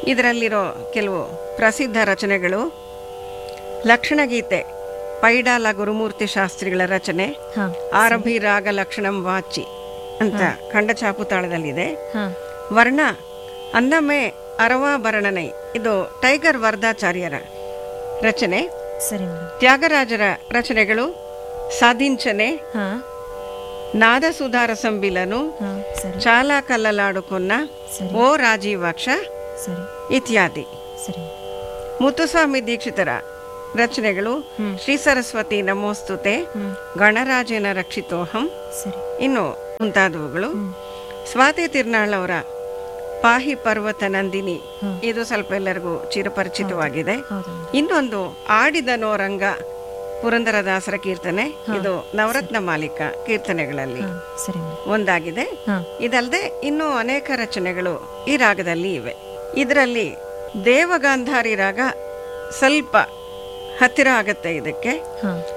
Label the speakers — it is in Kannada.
Speaker 1: ಇದರಲ್ಲಿರೋ ಕೆಲವು ಪ್ರಸಿದ್ಧ ರಚನೆಗಳು ಲಕ್ಷಣಗೀತೆ ಪೈಡಾಲ ಗುರುಮೂರ್ತಿ ಶಾಸ್ತ್ರಿಗಳ ರಚನೆ
Speaker 2: ಹಾ
Speaker 1: ಆರಭಿ ರಾಗ ಲಕ್ಷಣಂ ವಾಚಿ ಅಂತ ಖಂಡಚಾಪು ತಾಳದಲ್ಲಿದೆ
Speaker 2: ಹಾ
Speaker 1: ವರ್ಣ ಅನ್ನಮೆ ಅರವಾಭರಣನೈ ಇದು ಟೈಗರ್ ವರ್ಧಾಚಾರ್ಯರ ರಚನೆ
Speaker 2: ಸರಿ ಮೇಡಮ್
Speaker 1: ತ್ಯಾಗರಾಜರ ರಚನೆಗಳು ಸಾಧಿಂಚನೆ
Speaker 2: ಹಾ
Speaker 1: ನಾದ ಸುಧಾರ ಸಂಬಿಲನು
Speaker 2: ಹಾ ಸರಿ
Speaker 1: ಚಾಲ ಕಲ್ಲಲಾಡುಕೊನ್ನ
Speaker 2: ಸರಿ
Speaker 1: ಓ ರಾಜೀವಾಕ್ಷ
Speaker 2: ಸರಿ
Speaker 1: ಇತ್ಯಾದಿ
Speaker 2: ಸರಿ
Speaker 1: ಮುತ್ತುಸ್ವಾಮಿ ದೀಕ್ಷಿತರ ರಚನೆಗಳು
Speaker 2: ಹ್ಮ್.
Speaker 1: ಶ್ರೀ ಸರಸ್ವತಿ ನಮೋಸ್ತುತೆ
Speaker 2: ಹ್ಮ್
Speaker 1: ಗಣರಾಜೇನ ರಕ್ಷಿತೋಹಂ
Speaker 2: ಸರಿ
Speaker 1: ಇನ್ನು ಮುಂತಾದವುಗಳು
Speaker 2: ಹ್ಮ್
Speaker 1: ಸ್ವಾತಿ ತಿರ್ನಾಳ್ ಅವರ ಪಾಹಿ ಪರ್ವತ ನಂದಿನಿ
Speaker 2: ಹ್ಮ್.
Speaker 1: ಇದು ಸ್ವಲ್ಪ ಎಲ್ಲರಿಗೂ ಚಿರಪರಿಚಿತವಾಗಿದೆ
Speaker 2: ಹೌದು ಮೇಡಮ್
Speaker 1: ಇನ್ನೊಂದು ಆಡಿದನೋ ರಂಗ ಪುರಂದರದಾಸರ ಕೀರ್ತನೆ ಇದು ನವರತ್ನ ಮಾಲಿಕ ಕೀರ್ತನೆಗಳಲ್ಲಿ
Speaker 2: ಹಾ ಸರಿ ಮೇಡಮ್
Speaker 1: ಒಂದಾಗಿದೆ
Speaker 2: ಹಾ
Speaker 1: ಇದಲ್ಲದೆ ಇನ್ನೂ ಅನೇಕ ರಚನೆಗಳು ಈ ರಾಗದಲ್ಲಿ ಇವೆ ಇದರಲ್ಲಿ ದೇವಗಾಂಧಾರಿ ರಾಗ ಸ್ವಲ್ಪ ಹತ್ತಿರ ಆಗತ್ತೆ ಇದಕ್ಕೆ
Speaker 2: ಹಾ